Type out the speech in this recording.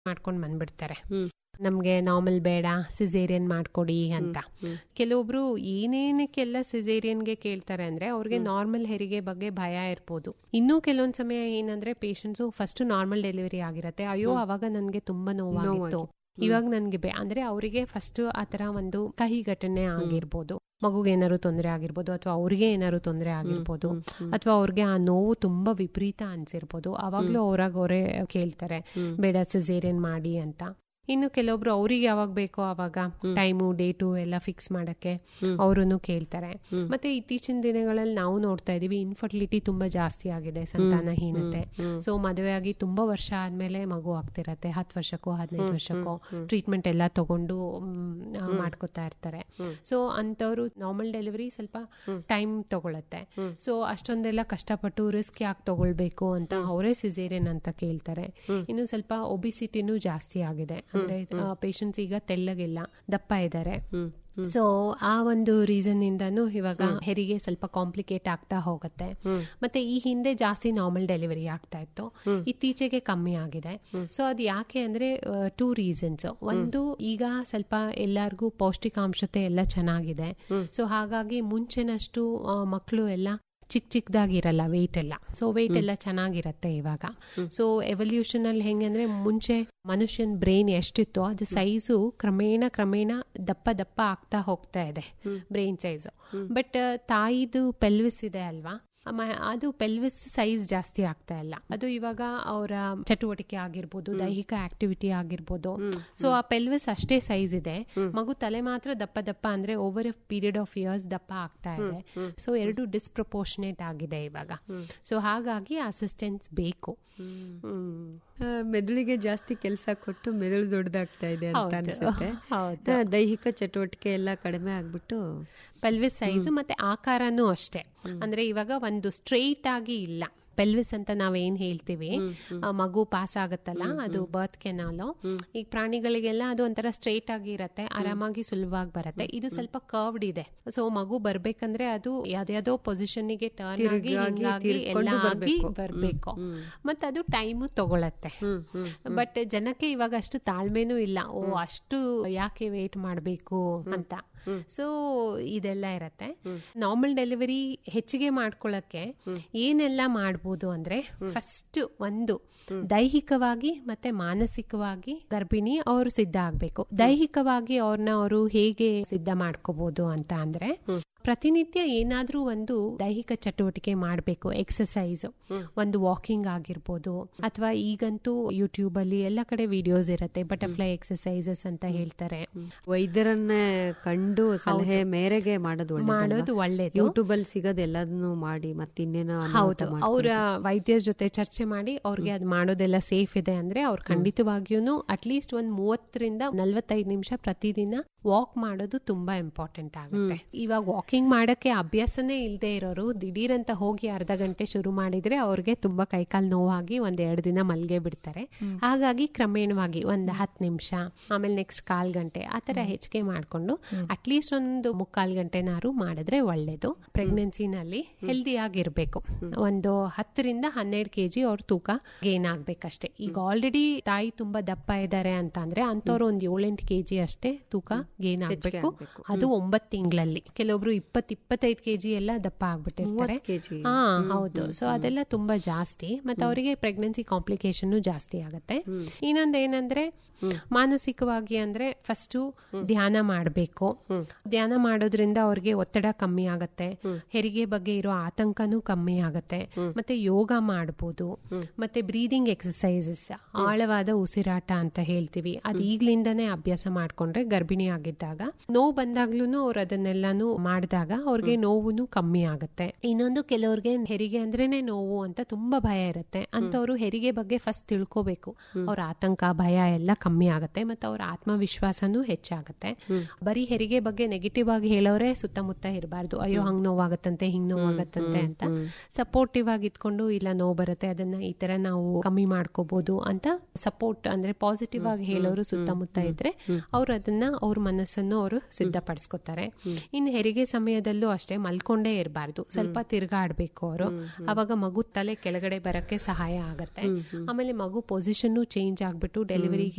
ಮಾಡ್ಕೊಂಡು ಬಂದ್ಬಿಡ್ತಾರೆ ಹ್ಮ್. ನಮ್ಗೆ ನಾರ್ಮಲ್ ಬೇಡ ಸಿಸೇರಿಯನ್ ಮಾಡ್ಕೊಡಿ ಅಂತ ಹ್ಮ್. ಕೆಲವೊಬ್ರು ಏನೇನಕ್ಕೆಲ್ಲ ಸಿಸೇರಿಯನ್ಗೆ ಕೇಳ್ತಾರೆ ಅಂದ್ರೆ ಅವ್ರಿಗೆ ನಾರ್ಮಲ್ ಹೆರಿಗೆ ಬಗ್ಗೆ ಭಯ ಇರ್ಬೋದು ಇನ್ನೂ ಕೆಲವೊಂದ್ ಸಮಯ ಏನಂದ್ರೆ ಪೇಷಂಟ್ಸು ಫಸ್ಟ್ ನಾರ್ಮಲ್ ಡೆಲಿವರಿ ಆಗಿರತ್ತೆ ಅಯ್ಯೋ ಅವಾಗ ನನ್ಗೆ ತುಂಬಾ ನೋವಾಗಿತ್ತು ನೋವಾಗಿತ್ತು. ಇವಾಗ ನನ್ಗೆ ಬೇ ಅಂದ್ರೆ ಅವರಿಗೆ ಫಸ್ಟ್ ಆತರ ಒಂದು ಕಹಿ ಘಟನೆ ಆಗಿರ್ಬೋದು ಮಗುಗೆ ಏನಾದ್ರು ತೊಂದರೆ ಆಗಿರ್ಬೋದು ಅಥವಾ ಅವ್ರಿಗೆ ಏನಾದ್ರು ತೊಂದರೆ ಆಗಿರ್ಬೋದು ಅಥವಾ ಅವ್ರಿಗೆ ಆ ನೋವು ತುಂಬಾ ವಿಪರೀತ ಅನ್ಸಿರ್ಬೋದು ಅವಾಗ್ಲೂ ಅವ್ರಾಗ ಅವರೇ ಕೇಳ್ತಾರೆ ಬೇಡ ಸಿಸೇರಿಯನ್ ಮಾಡಿ ಅಂತ ಇನ್ನು ಕೆಲವೊಬ್ರು ಅವ್ರಿಗೆ ಯಾವಾಗ ಬೇಕೋ ಅವಾಗ ಟೈಮು ಡೇಟು ಎಲ್ಲ ಫಿಕ್ಸ್ ಮಾಡಕ್ಕೆ ಅವರನ್ನು ಕೇಳ್ತಾರೆ ಮತ್ತೆ ಇತ್ತೀಚಿನ ದಿನಗಳಲ್ಲಿ ನಾವು ನೋಡ್ತಾ ಇದೀವಿ ಇನ್ಫರ್ಟಿಲಿಟಿ ತುಂಬಾ ಜಾಸ್ತಿ ಆಗಿದೆ ಸಂತಾನಹೀನತೆ ಸೊ ಮದುವೆ ಆಗಿ ತುಂಬಾ ವರ್ಷ ಆದ್ಮೇಲೆ ಮಗು ಆಗ್ತಿರತ್ತೆ ಹತ್ತು ವರ್ಷಕ್ಕೋ ಹದಿನೈದು ವರ್ಷಕ್ಕೋ ಟ್ರೀಟ್ಮೆಂಟ್ ಎಲ್ಲ ತಗೊಂಡು ಮ್, ಆ, ಮಾಡ್ಕೊತಾ ಇರ್ತಾರೆ ಸೊ ಅಂತವ್ರು ನಾರ್ಮಲ್ ಡೆಲಿವರಿ ಸ್ವಲ್ಪ ಟೈಮ್ ತಗೊಳತ್ತೆ ಸೊ ಅಷ್ಟೊಂದೆಲ್ಲ ಕಷ್ಟಪಟ್ಟು ರಿಸ್ಕ್ ಯಾಕೆ ತಗೊಳ್ಬೇಕು ಅಂತ ಅವರೇ ಸಿಸೇರಿಯನ್ ಅಂತ ಕೇಳ್ತಾರೆ ಇನ್ನು ಸ್ವಲ್ಪ ಒಬಿಸಿಟಿನೂ ಜಾಸ್ತಿ ಆಗಿದೆ ಅಂದ್ರೆ ಪೇಷಂಟ್ಸ್ ಈಗ ತೆಳ್ಳಗಿಲ್ಲ ದಪ್ಪ ಇದ್ದಾರೆ ಸೊ ಆ ಒಂದು ರೀಸನ್ ಇಂದಾನು ಇವಾಗ ಹೆರಿಗೆ ಸ್ವಲ್ಪ ಕಾಂಪ್ಲಿಕೇಟ್ ಆಗ್ತಾ ಹೋಗುತ್ತೆ ಮತ್ತೆ ಈ ಹಿಂದೆ ಜಾಸ್ತಿ ನಾರ್ಮಲ್ ಡೆಲಿವರಿ ಆಗ್ತಾ ಇತ್ತು ಇತ್ತೀಚೆಗೆ ಕಮ್ಮಿ ಆಗಿದೆ ಸೊ ಅದು ಯಾಕೆ ಅಂದ್ರೆ ಟೂ ರೀಸನ್ಸ್ ಒಂದು ಈಗ ಸ್ವಲ್ಪ ಎಲ್ಲರಿಗೂ ಪೌಷ್ಟಿಕಾಂಶತೆ ಎಲ್ಲ ಚೆನ್ನಾಗಿದೆ ಸೊ ಹಾಗಾಗಿ ಮುಂಚೆನಷ್ಟು ಮಕ್ಕಳು ಎಲ್ಲ ಚಿಕ್ಕ ಚಿಕ್ಕದಾಗಿರಲ್ಲ ವೆಯ್ಟ್ ಎಲ್ಲ ಸೊ ವೆಯ್ಟ್ ಎಲ್ಲ ಚೆನ್ನಾಗಿರತ್ತೆ ಇವಾಗ ಸೊ ಎವಲ್ಯೂಷನ್ ಅಲ್ಲಿ ಹೆಂಗೆ ಅಂದ್ರೆ ಮುಂಚೆ ಮನುಷ್ಯನ್ ಬ್ರೈನ್ ಎಷ್ಟಿತ್ತೋ ಅದು ಸೈಜು ಕ್ರಮೇಣ ಕ್ರಮೇಣ ದಪ್ಪ ದಪ್ಪ ಆಗ್ತಾ ಹೋಗ್ತಾ ಇದೆ ಬ್ರೈನ್ ಸೈಜು ಬಟ್ ತಾಯಿದು ಪೆಲ್ವಿಸ್ ಇದೆ ಅಲ್ವಾ ಅಮ- ಅದು ಪೆಲ್ವಿಸ್ ಸೈಜ್ ಜಾಸ್ತಿ ಆಗ್ತಾ ಇಲ್ಲ ಅದು ಇವಾಗ ಅವರ ಚಟುವಟಿಕೆ ಆಗಿರ್ಬೋದು ದೈಹಿಕ ಆಕ್ಟಿವಿಟಿ ಆಗಿರ್ಬೋದು ಸೊ ಆ ಪೆಲ್ವಿಸ್ ಅಷ್ಟೇ ಸೈಜ್ ಇದೆ ಮಗು ತಲೆ ಮಾತ್ರ ದಪ್ಪ ದಪ್ಪ ಅಂದ್ರೆ over a period of years ದಪ್ಪ ಆಗ್ತಾ ಇದೆ ಸೊ ಎರಡು ಡಿಸ್ಪ್ರಪೋರ್ಷನೇಟ್ ಆಗಿದೆ ಇವಾಗ ಸೊ ಹಾಗಾಗಿ ಅಸಿಸ್ಟೆನ್ಸ್ ಬೇಕು ಹ್ಮ್. ಆ, ಮೆದುಳಿಗೆ ಜಾಸ್ತಿ ಕೆಲಸ ಕೊಟ್ಟು ಮೆದುಳು ದೊಡ್ಡದಾಗ್ತಾ ಇದೆ ಅಂತ ಹೌದು. ಅನ್ಸುತ್ತೆ ಹೌದು. ಆ, ದೈಹಿಕ ಚಟುವಟಿಕೆ ಎಲ್ಲ ಕಡಿಮೆ ಆಗ್ಬಿಟ್ಟು ಪೆಲ್ವಿಸ್ ಸೈಜು ಮತ್ತೆ ಆಕಾರನೂ ಅಷ್ಟೇ ಅಂದ್ರೆ ಇವಾಗ ಒಂದು ಸ್ಟ್ರೈಟ್ ಆಗಿ ಇಲ್ಲ ಪೆಲ್ವಿಸ್ ಅಂತ ನಾವೇನ್ ಹೇಳ್ತೀವಿ ಆ ಮಗು ಪಾಸ್ ಆಗುತ್ತಲ್ಲ ಅದು ಬರ್ತ್ ಕೆನಾಲು ಈಗ ಪ್ರಾಣಿಗಳಿಗೆಲ್ಲ ಅದು ಒಂಥರ ಸ್ಟ್ರೈಟ್ ಆಗಿ ಇರತ್ತೆ ಆರಾಮಾಗಿ ಸುಲಭವಾಗಿ ಬರತ್ತೆ ಇದು ಸ್ವಲ್ಪ ಕರ್ವ್ಡ್ ಇದೆ ಸೊ ಮಗು ಬರ್ಬೇಕಂದ್ರೆ ಅದು ಯಾವ್ದ್ಯಾವ್ದೋ ಪೊಸಿಷನ್ ಗೆ ಟರ್ನ್ ಆಗಿ ತಿರುಗಾಗಿ, ಹಿಂಗಾಗಿ ಎಲ್ಲ ತಿರ್ಕೊಂಡು ಆಗಿ ಬರ್ಬೇಕು. ಬರ್ಬೇಕು ಮತ್ತೆ ಅದು ಟೈಮು ತಗೊಳತ್ತೆ ಬಟ್ ಜನಕ್ಕೆ ಇವಾಗ ಅಷ್ಟು ತಾಳ್ಮೆನೂ ಇಲ್ಲ ಓ ಅಷ್ಟು ಯಾಕೆ ವೇಟ್ ಮಾಡಬೇಕು ಅಂತ ಸೊ ಇದೆಲ್ಲ ಇರತ್ತೆ ನಾರ್ಮಲ್ ಡೆಲಿವರಿ ಹೆಚ್ಚಿಗೆ ಮಾಡ್ಕೊಳ್ಳಕ್ಕೆ ಏನೆಲ್ಲ ಮಾಡ್ಬೋದು ಅಂದ್ರೆ ಫಸ್ಟ್ ಒಂದು ದೈಹಿಕವಾಗಿ ಮತ್ತೆ ಮಾನಸಿಕವಾಗಿ ಗರ್ಭಿಣಿ ಅವರು ಸಿದ್ಧ ಆಗ್ಬೇಕು ದೈಹಿಕವಾಗಿ ಅವ್ರನ್ನ ಅವರು ಹೇಗೆ ಸಿದ್ಧ ಮಾಡ್ಕೋಬಹುದು ಅಂತ ಅಂದ್ರೆ ಪ್ರತಿನಿತ್ಯ ಏನಾದ್ರೂ ಒಂದು ದೈಹಿಕ ಚಟುವಟಿಕೆ ಮಾಡಬೇಕು ಎಕ್ಸಸೈಸ್ ಒಂದು ವಾಕಿಂಗ್ ಆಗಿರ್ಬೋದು ಅಥವಾ ಈಗಂತೂ ಯೂಟ್ಯೂಬ್ ಅಲ್ಲಿ ಎಲ್ಲ ಕಡೆ ವಿಡಿಯೋಸ್ ಇರತ್ತೆ ಬಟರ್ಫ್ಲೈ ಎಕ್ಸಸೈಸಸ್ ಅಂತ ಹೇಳ್ತಾರೆ ವೈದ್ಯರನ್ನೇ ಕಂಡು ಸಲಹೆ ಮೇರೆಗೆ ಮಾಡೋದು ಮಾಡೋದು ಒಳ್ಳೇದು ಯೂಟ್ಯೂಬ್ ಅಲ್ಲಿ ಸಿಗೋದು ಎಲ್ಲದನ್ನು ಮಾಡಿ ಮತ್ತಿನ್ನೇನೋ ಅನಾಹುತ ಹೌದು ಮಾಡ್ಕೊಂಡು. ಅವರ ವೈದ್ಯರ ಜೊತೆ ಚರ್ಚೆ ಮಾಡಿ ಅವ್ರಿಗೆ ಅದು ಮಾಡೋದೆಲ್ಲ ಸೇಫ್ ಇದೆ ಅಂದ್ರೆ ಅವ್ರು ಖಂಡಿತವಾಗಿಯೂ ಅಟ್ಲೀಸ್ಟ್ ಒಂದ್ ಮೂವತ್ತರಿಂದ ನಲ್ವತ್ತೈದು ನಿಮಿಷ ಪ್ರತಿದಿನ ವಾಕ್ ಮಾಡೋದು ತುಂಬಾ ಇಂಪಾರ್ಟೆಂಟ್ ಆಗುತ್ತೆ ಇವಾಗ ವಾಕಿಂಗ್ ಮಾಡಕ್ಕೆ ಅಭ್ಯಾಸನೇ ಇಲ್ಲದೆ ಇರೋರು ದಿಢೀರ್ ಅಂತ ಹೋಗಿ ಅರ್ಧ ಗಂಟೆ ಶುರು ಮಾಡಿದ್ರೆ ಅವ್ರಿಗೆ ತುಂಬಾ ಕೈಕಾಲು ನೋವಾಗಿ ಒಂದ್ ಎರಡು ದಿನ ಮಲ್ಗೆ ಬಿಡ್ತಾರೆ ಹಾಗಾಗಿ ಕ್ರಮೇಣವಾಗಿ ಒಂದ್ ಹತ್ತು ನಿಮಿಷ ಆಮೇಲೆ ನೆಕ್ಸ್ಟ್ ಕಾಲ್ ಗಂಟೆ ಆ ತರ ಹೆಚ್ಚಿಗೆ ಮಾಡ್ಕೊಂಡು ಅಟ್ಲೀಸ್ಟ್ ಒಂದು ಮುಕ್ಕಾಲ್ ಗಂಟೆನಾರು ಮಾಡಿದ್ರೆ ಒಳ್ಳೇದು ಪ್ರೆಗ್ನೆನ್ಸಿನಲ್ಲಿ ಹೆಲ್ದಿ ಆಗಿರ್ಬೇಕು ಒಂದು ಹತ್ತರಿಂದ ಹನ್ನೆರಡು ಕೆಜಿ ಅವ್ರ ತೂಕ ಗೇನ್ ಆಗ್ಬೇಕಷ್ಟೇ ಈಗ ಆಲ್ರೆಡಿ ತಾಯಿ ತುಂಬಾ ದಪ್ಪ ಇದ್ದಾರೆ ಅಂತ ಅಂದ್ರೆ ಅಂತವ್ರು ಒಂದ್ ಏಳೆಂಟು ಕೆಜಿ ಅಷ್ಟೇ ತೂಕ ಗೇನ್ ಆಗ್ಬೇಕು ಅದು ಒಂಬತ್ ತಿಂಗಳಲ್ಲಿ ಕೆಲವೊಬ್ರು ಇಪ್ಪತ್ ಇಪ್ಪತ್ತೈದು ಕೆಜಿ ಎಲ್ಲ ದಪ್ಪ ಆಗ್ಬಿಟ್ಟಿರ್ತಾರೆ ಮೂವತ್ತು ಕೆಜಿ ಹಾ ಹೌದು ಸೊ ಅದೆಲ್ಲ ತುಂಬಾ ಜಾಸ್ತಿ ಮತ್ತೆ ಅವರಿಗೆ ಪ್ರೆಗ್ನೆನ್ಸಿ ಕಾಂಪ್ಲಿಕೇಶನ್ ಜಾಸ್ತಿ ಆಗತ್ತೆ ಇನ್ನೊಂದ್ ಏನಂದ್ರೆ ಮಾನಸಿಕವಾಗಿ ಅಂದ್ರೆ ಫಸ್ಟ್ ಧ್ಯಾನ ಮಾಡಬೇಕು ಧ್ಯಾನ ಮಾಡೋದ್ರಿಂದ ಅವ್ರಿಗೆ ಒತ್ತಡ ಕಮ್ಮಿ ಆಗತ್ತೆ ಹೆರಿಗೆ ಬಗ್ಗೆ ಇರೋ ಆತಂಕನೂ ಕಮ್ಮಿ ಆಗತ್ತೆ ಮತ್ತೆ ಯೋಗ ಮಾಡ್ಬೋದು ಮತ್ತೆ ಬ್ರೀದಿಂಗ್ ಎಕ್ಸಸೈಸಸ್ ಆಳವಾದ ಉಸಿರಾಟ ಅಂತ ಹೇಳ್ತೀವಿ ಅದು ಈಗ್ಲಿಂದಾನೇ ಅಭ್ಯಾಸ ಮಾಡ್ಕೊಂಡ್ರೆ ಗರ್ಭಿಣಿ ಆಗಿದ್ದಾಗ ನೋವು ಬಂದಾಗ್ಲೂ ಅವ್ರು ಅದನ್ನೆಲ್ಲಾನು ಮಾಡಿದಾಗ ಅವ್ರಿಗೆ ನೋವುನು ಕಮ್ಮಿ ಆಗುತ್ತೆ ಇನ್ನೊಂದು ಕೆಲವ್ರಿಗೆ ಹೆರಿಗೆ ಅಂದ್ರೇನೆ ನೋವು ಅಂತ ತುಂಬಾ ಭಯ ಇರುತ್ತೆ ಅಂತವ್ರು ಹೆರಿಗೆ ಬಗ್ಗೆ ಫಸ್ಟ್ ತಿಳ್ಕೋಬೇಕು ಅವ್ರ ಆತಂಕ ಭಯ ಎಲ್ಲ ಕಮ್ಮಿ ಆಗುತ್ತೆ ಮತ್ತೆ ಅವ್ರ ಆತ್ಮವಿಶ್ವಾಸನೂ ಹೆಚ್ಚಾಗತ್ತೆ ಬರೀ ಹೆರಿಗೆ ಬಗ್ಗೆ ನೆಗೆಟಿವ್ ಆಗಿ ಹೇಳೋರೆ ಸುತ್ತಮುತ್ತ ಇರಬಾರ್ದು ಅಯ್ಯೋ ಹಂಗ್ ನೋವಾಗತ್ತಂತೆ ಹಿಂಗ್ ನೋವಾಗತ್ತಂತೆ ಅಂತ ಸಪೋರ್ಟಿವ್ ಆಗಿ ಇದ್ಕೊಂಡು ಇಲ್ಲ ನೋವು ಬರುತ್ತೆ ಅದನ್ನ ಈ ತರ ನಾವು ಕಮ್ಮಿ ಮಾಡ್ಕೋಬಹುದು ಅಂತ ಸಪೋರ್ಟ್ ಅಂದ್ರೆ ಪಾಸಿಟಿವ್ ಆಗಿ ಹೇಳೋರು ಸುತ್ತಮುತ್ತ ಇದ್ರೆ ಅವ್ರು ಅದನ್ನ ಅವ್ರ ಮನಸ್ಸನ್ನು ಅವರು ಸಿದ್ಧಪಡಿಸ್ಕೊತಾರೆ ಇನ್ನು ಹೆರಿಗೆ ಸಮಯದಲ್ಲೂ ಅಷ್ಟೇ ಮಲ್ಕೊಂಡೇ ಇರಬಾರ್ದು ಸ್ವಲ್ಪ ತಿರ್ಗಾಡ್ಬೇಕು ಅವರು ಅವಾಗ ಮಗು ತಲೆ ಕೆಳಗಡೆ ಬರಕ್ಕೆ ಸಹಾಯ ಆಗತ್ತೆ ಆಮೇಲೆ ಮಗು ಪೊಸಿಷನ್ ಚೇಂಜ್ ಆಗ್ಬಿಟ್ಟು ಡೆಲಿವರಿಗೆ